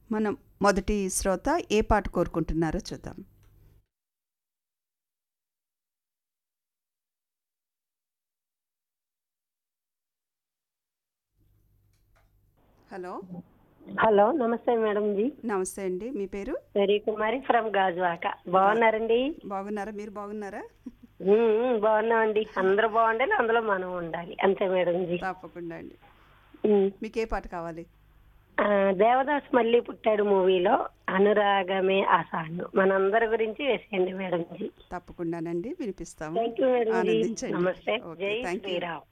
మనం మొదటి శ్రోత ఏ పాట కోరుకుంటున్నారో చూద్దాం హలో హలో నమస్తే మేడం జీ నమస్తే అండి మీ పేరు వెరీ కుమారి ఫ్రమ్ గాజువాక బాగున్నారండి బాగున్నారా మీరు బాగున్నారా ఉమ్, ఉమ్, బాగున్నామండి అందరూ బాగుండాలి అందులో మనం ఉండాలి అంతే మేడం జీ తప్పకుండా అండి ఉమ్. మీకు ఏ పాట కావాలి ఆ, దేవదాస్ మళ్ళీ పుట్టాడు మూవీలో అనురాగమే ఆసాను మనందరి గురించి వేసేయండి మేడం జీ తప్పకుండానండి వినిపిస్తాము థ్యాంక్ యూ మేడం జీ ఆనందించండి నమస్తే ఓకే జై థ్యాంక్ యూ శ్రీరామ్